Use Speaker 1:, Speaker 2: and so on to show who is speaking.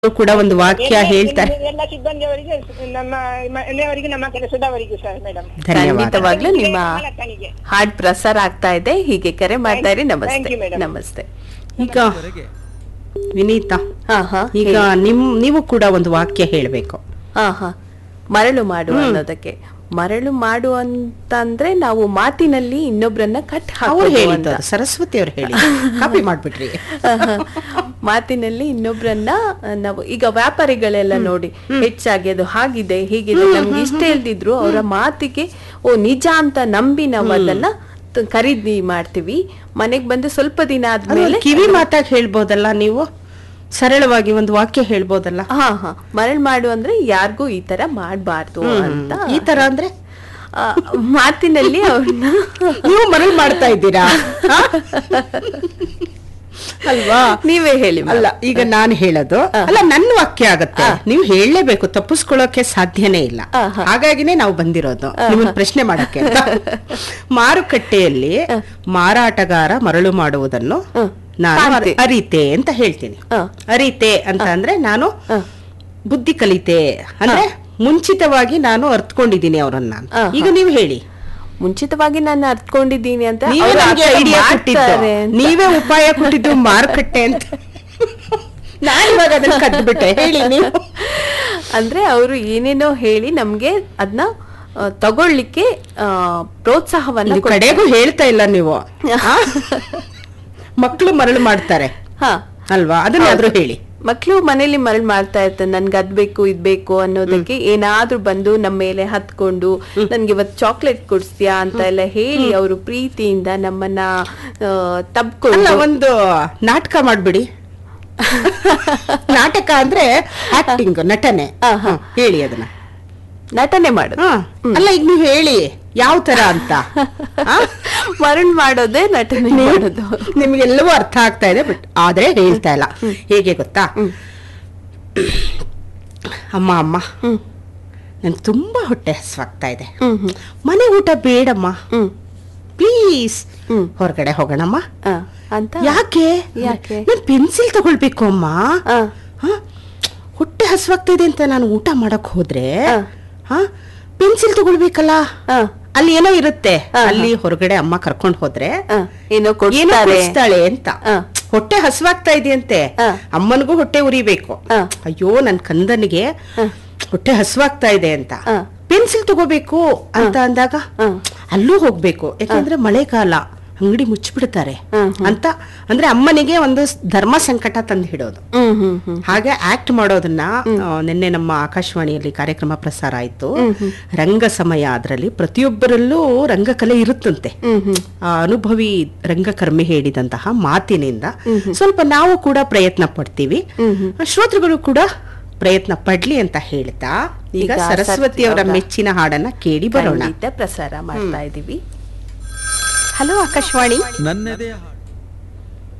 Speaker 1: ಕೂಡ ಒಂದು ವಾಕ್ಯ
Speaker 2: ಎಲ್ಲ-
Speaker 1: ಹೇಳ್ತಾರೆ
Speaker 2: ಎಲ್ಲ ಸಿಬ್ಬಂದಿಯವರಿಗೆ ನಮ್ಮ ಮನೆಯವರಿಗೆ ನಮ್ಮ ಕೆಲಸದವರಿಗೂ ಸರ್ ಮೇಡಮ್
Speaker 1: ಧನ್ಯವಾದ
Speaker 3: ಖಂಡಿತವಾಗ್ಲೂ ನಿಮ್ಮ
Speaker 2: ಮಾಲಕನಿಗೆ.
Speaker 3: ಹಾಡ್ ಪ್ರಸಾರ ಆಗ್ತಾ ಇದೆ ಹೀಗೆ ಕರೆ ಮಾಡ್ತಾ ಇರಿ
Speaker 2: Thank
Speaker 3: ನಮಸ್ತೆ
Speaker 2: you, madam.
Speaker 3: ನಮಸ್ತೆ
Speaker 1: ಈಗ ವಿನೀತಾ
Speaker 3: ಹಾ ಹಾ
Speaker 1: ಈಗ ನಿಮ್ ನೀವು ಕೂಡ ಒಂದು ವಾಕ್ಯ ಹೇಳ್ಬೇಕು
Speaker 3: ಹಾ ಹಾ ಮರಳು ಮಾಡು ಅನ್ನೋದಕ್ಕೆ ಮರಳು ಮಾಡು ಅಂತಂದ್ರೆ ನಾವು ಮಾತಿನಲ್ಲಿ ಇನ್ನೊಬ್ರನ್ನ ಕಟ್
Speaker 1: ಅವ್ರು
Speaker 3: ಹಾಕೋದು
Speaker 1: ಹೇಳಿದ್ದು
Speaker 3: ಅಂತ
Speaker 1: ಅದು, ಸರಸ್ವತಿ ಅವ್ರು ಹೇಳಿ ಕಾಪಿ ಮಾಡ್ಬಿಟ್ರಿ
Speaker 3: ಮಾತಿನಲ್ಲಿ ಇನ್ನೊಬ್ರನ್ನ ಆ, ನಾವು ಈಗ ವ್ಯಾಪಾರಿಗಳೆಲ್ಲ ನೋಡಿ ಹೆಚ್ಚಾಗಿ ಅದು ಹಾಗಿದೆ ಹೀಗಿದೆ ನಮ್ಗೆ ಇಷ್ಟ ಇಲ್ದಿದ್ರು ಅವರ ಮಾತಿಗೆ ಓ ನಿಜ ಅಂತ ನಂಬಿ ನಾವು ಅದನ್ನ ತ- ಖರೀದಿ ಮಾಡ್ತೀವಿ ಮನೆಗ್ ಬಂದು ಸ್ವಲ್ಪ ದಿನ
Speaker 1: ಅದು
Speaker 3: ಆದ್ಮೇಲೆ
Speaker 1: ಒಂದು ಕಿವಿ ಮಾತಾಗಿ ಹೇಳ್ಬೋದಲ್ಲ ನೀವು ಸರಳವಾಗಿ ಒಂದು ವಾಕ್ಯ ಹೇಳ್ಬೋದಲ್ಲ
Speaker 3: ಹಾ ಹಾ ಮರಳು ಮಾಡು ಅಂದ್ರೆ ಯಾರಿಗೂ ಈ ತರ ಮಾಡ್ಬಾರ್ದು ಅಂತ
Speaker 1: ಈ ತರ ಅಂದ್ರೆ
Speaker 3: ಆ, ಮಾತಿನಲ್ಲಿ ಅವ್ರನ್ನ
Speaker 1: ನೀವು ಮರಳು ಮಾಡ್ತಾ ಇದ್ದೀರಾ ಹ? ಅಲ್ವಾ
Speaker 3: ನೀವೇ ಹೇಳಿ madam.
Speaker 1: ಅಲ್ಲ ಈಗ ನಾನು ಹೇಳೋದು ಅಲ್ಲ ನನ್ನ ವಾಕ್ಯ ಆಗತ್ತೆ ನೀವು ಹೇಳಲೇಬೇಕು ತಪ್ಪಿಸ್ಕೊಳ್ಳೋಕೆ ಸಾಧ್ಯನೇ ಇಲ್ಲ
Speaker 3: ಆ, ಹ.
Speaker 1: ಹಾಗಾಗಿನೇ ನಾವು ಬಂದಿರೋದು ನಿಮ್ಮನ್ನ ಪ್ರಶ್ನೆ ಮಾಡಕ್ಕೆ ಅಂತ. ಮಾರುಕಟ್ಟೆಯಲ್ಲಿ ಮಾರಾಟಗಾರ ಮರಳು ಮಾಡುವುದನ್ನು ನಾನು ಅರಿ-
Speaker 3: ಕಾಣ್ತೆ.
Speaker 1: ಅರಿತೆ ಅಂತ ಹೇಳ್ತೀನಿ
Speaker 3: ಆ.
Speaker 1: ಅರಿತೆ ಅಂತ ಅಂದ್ರೆ ನಾನು
Speaker 3: ಆ.
Speaker 1: ಬುದ್ಧಿ ಕಲಿತೆ ಅಂದ್ರೆ ಮುಂಚಿತವಾಗಿ ನಾನು ಅರ್ತ್ಕೊಂಡಿದ್ದೀನಿ ಅವರನ್ನ ಅಂತ.
Speaker 3: ಆ,
Speaker 1: ಈಗ ನೀವು ಹೇಳಿ
Speaker 3: ಮುಂಚಿತವಾಗಿ ನಾನು ಅರ್ತ್ಕೊಂಡಿದ್ದೀನಿ ಅಂತ
Speaker 1: ನೀವೇ
Speaker 3: ಅವ್ರು
Speaker 1: ನಮ್ಗೆ
Speaker 3: ಅರ್ಥ
Speaker 1: ಐಡಿಯಾ ಕೊಟ್ಟಿದ್ದು
Speaker 3: ಮಾಡ್ತಾರೆ ಅಂತ.
Speaker 1: ನೀವೇ ಉಪಾಯ ಕೊಟ್ಟಿದ್ದು ಮಾರುಕಟ್ಟೆ ಅಂತ ನಾನು ಇವಾಗ ಅದನ್ನ ಕದ್ಬಿಟ್ಟೆ ಹೇಳಿ ನೀವು
Speaker 3: ಅಂದ್ರೆ ಅವರು ಏನೇನೋ ಹೇಳಿ ನಮ್ಗೆ ಅದನ್ನ ತಗೊಳ್ಳಿಕ್ಕೆ ಆ, ಪ್ರೋತ್ಸಾಹವನ್ನ
Speaker 1: ಇದು
Speaker 3: ಕೊಡ್ತಾರೆ.
Speaker 1: ಕಡೆಗೂ ಹೇಳ್ತಾ ಇಲ್ಲ ನೀವು ಮಕ್ಕಳು ಮರಳು ಮಾಡ್ತಾರೆ
Speaker 3: ಹಾ
Speaker 1: ಅಲ್ವಾ ಅದನ್ನಾದ್ರೂ ಹೇಳಿ
Speaker 3: ಮಕ್ಳು ಮನೇಲಿ ಮರಳು ಮಾಡ್ತಾ ಇರ್ತಾರೆ ನನ್ಗೆ ಅದ್ ಬೇಕು ಇದ್ ಬೇಕು ಅನ್ನೋದಕ್ಕೆ ಏನಾದ್ರೂ ಬಂದು ನಮ್ಮ ಮೇಲೆ ಹತ್ಕೊಂಡು ನನ್ಗೆ ಇವತ್ತು ಚಾಕ್ಲೇಟ್ ಕೊಡ್ಸ್ತೀಯಾ ಅಂತ ಎಲ್ಲ ಹೇಳಿ ಅವರು ಪ್ರೀತಿಯಿಂದ ನಮ್ಮನ್ನ ಆ,
Speaker 1: ಅಲ್ಲ
Speaker 3: ತಬ್ಕೊಂಡು
Speaker 1: ಒಂದು ನಾಟಕ ಮಾಡ್ಬಿಡಿ ನಾಟಕ ಅಂದ್ರೆ ಆಕ್ಟಿಂಗ್ ನಟನೆ
Speaker 3: ಆ, ಹಾ.
Speaker 1: ಹ್ಮ್, ಹೇಳಿ ಅದನ್ನ
Speaker 3: ನಟನೆ ಮಾಡೋದು
Speaker 1: ಹಾ. ಅಲ್ಲ ಈಗ ನೀವು ಹೇಳಿ ಯಾವ ತರ ಅಂತ ಆ?
Speaker 3: ಮರಳು ಮಾಡೋದೇ ನಟನೆ ಮಾಡೋದು
Speaker 1: ನಿಮ್ಗೆಲ್ಲವೂ ಅರ್ಥ ಆಗ್ತಾ ಇದೆ ಬಟ್ ಆದ್ರೆ ಹೇಳ್ತಾ ಇಲ್ಲ ಹೇಗೆ ಗೊತ್ತಾ ಅಮ್ಮ ಅಮ್ಮ
Speaker 3: ಹ್ಮ್
Speaker 1: ನನ್ಗೆ ತುಂಬಾ ಹೊಟ್ಟೆ ಹಸ್ವಾಗ್ತಾ ಇದೆ
Speaker 3: ಹ್ಮ್ ಹ್ಮ್
Speaker 1: ಮನೆ ಊಟ ಬೇಡಮ್ಮ
Speaker 3: ಹ್ಮ್
Speaker 1: ಪ್ಲೀಸ್
Speaker 3: ಹ್ಮ್.
Speaker 1: ಹೊರಗಡೆ ಹೋಗೋಣಮ್ಮ
Speaker 3: ಆ, ಅಂತ
Speaker 1: ಯಾಕೆ
Speaker 3: ಯಾಕೆ?
Speaker 1: ನಾನು ಪೆನ್ಸಿಲ್ ತಗೊಳ್ಬೇಕು ಅಮ್ಮ
Speaker 3: ಆ,
Speaker 1: ಹ? ಹೊಟ್ಟೆ ಹಸ್ವಾಗ್ತಾ ಇದೆ ಅಂತ ನಾನು ಊಟ ಮಾಡಕ್ ಹೋದ್ರೆ
Speaker 3: ಆ.
Speaker 1: ಹ ಪೆನ್ಸಿಲ್ ತಗೊಳ್ಬೇಕಲ್ಲ
Speaker 3: ಆ,
Speaker 1: ಅಲ್ಲಿ ಏನೋ ಇರುತ್ತೆ
Speaker 3: ಆ,
Speaker 1: ಅಲ್ಲಿ ಹೊರಗಡೆ ಅಮ್ಮ ಕರ್ಕೊಂಡು ಹೋದ್ರೆ
Speaker 3: ಆ, ಏನೋ
Speaker 1: ಏನೋ
Speaker 3: ಕೊಡ್ತಾರೆ
Speaker 1: ಕೊಡಿಸ್ತಾಳೆ ಅಂತ
Speaker 3: ಆ.
Speaker 1: ಹೊಟ್ಟೆ ಹಸ್ವಾಗ್ತಾ ಇದೆಯಂತೆ
Speaker 3: ಆ.
Speaker 1: ಅಮ್ಮನಿಗೂ ಹೊಟ್ಟೆ ಉರಿಬೇಕು
Speaker 3: ಆ.
Speaker 1: ಅಯ್ಯೋ ನನ್ ಕಂದನಿಗೆ
Speaker 3: ಆ.
Speaker 1: ಹೊಟ್ಟೆ ಹಸ್ವಾಗ್ತಾ ಇದೆ ಅಂತ
Speaker 3: ಆ.
Speaker 1: ಪೆನ್ಸಿಲ್ ತಗೋಬೇಕು ಅಂತ ಅಂದಾಗ
Speaker 3: ಆ.
Speaker 1: ಅಲ್ಲೂ ಹೋಗ್ಬೇಕು ಯಾಕಂದ್ರೆ ಮಳೆಗಾಲ ಅಂಗಡಿ ಮುಚ್ಚಿಬಿಡ್ತಾರೆ
Speaker 3: ಹ್ಮ್,
Speaker 1: ಅಂತ ಅಂದ್ರೆ ಅಮ್ಮನಿಗೆ ಒಂದು ಧರ್ಮ ಸಂಕಟ ತಂದು ಹಿಡೋದು
Speaker 3: ಹ್ಮ್ ಹ್ಮ್ ಹ್ಮ್
Speaker 1: ಹಾಗೆ ಆಕ್ಟ್ ಮಾಡೋದನ್ನ ಆ, ನಿನ್ನೆ ನಮ್ಮ ಆಕಾಶವಾಣಿಯಲ್ಲಿ ಕಾರ್ಯಕ್ರಮ ಪ್ರಸಾರ ಆಯ್ತು ರಂಗ ಸಮಯ ಅದರಲ್ಲಿ ಪ್ರತಿಯೊಬ್ಬರಲ್ಲೂ ರಂಗಕಲೆ ಇರುತ್ತಂತೆ
Speaker 3: ಹ್ಮ್ ಹ್ಮ್
Speaker 1: ಆ ಅನುಭವಿ ರಂಗಕರ್ಮಿ ಹೇಳಿದಂತಹ ಮಾತಿನಿಂದ ಸ್ವಲ್ಪ ನಾವು ಕೂಡ ಪ್ರಯತ್ನ ಪಡ್ತೀವಿ ಶ್ರೋತೃಗಳು ಕೂಡ ಪ್ರಯತ್ನ ಪಡ್ಲಿ ಅಂತ ಹೇಳ್ತಾ ಈಗ
Speaker 3: ಈಗ
Speaker 1: ಸರಸ್ವತಿ ಅವರ
Speaker 3: ಅವರ
Speaker 1: ಮೆಚ್ಚಿನ ಹಾಡನ್ನ ಕೇಳಿ ಬರೋಣ
Speaker 3: ಖಂಡಿತ ಪ್ರಸಾರ ಮಾಡ್ತಾ ಇದೀವಿ
Speaker 1: ಹಲೋ ಆಕಾಶವಾಣಿ
Speaker 4: ನನ್ನೆದೆಯ ಹಾಡು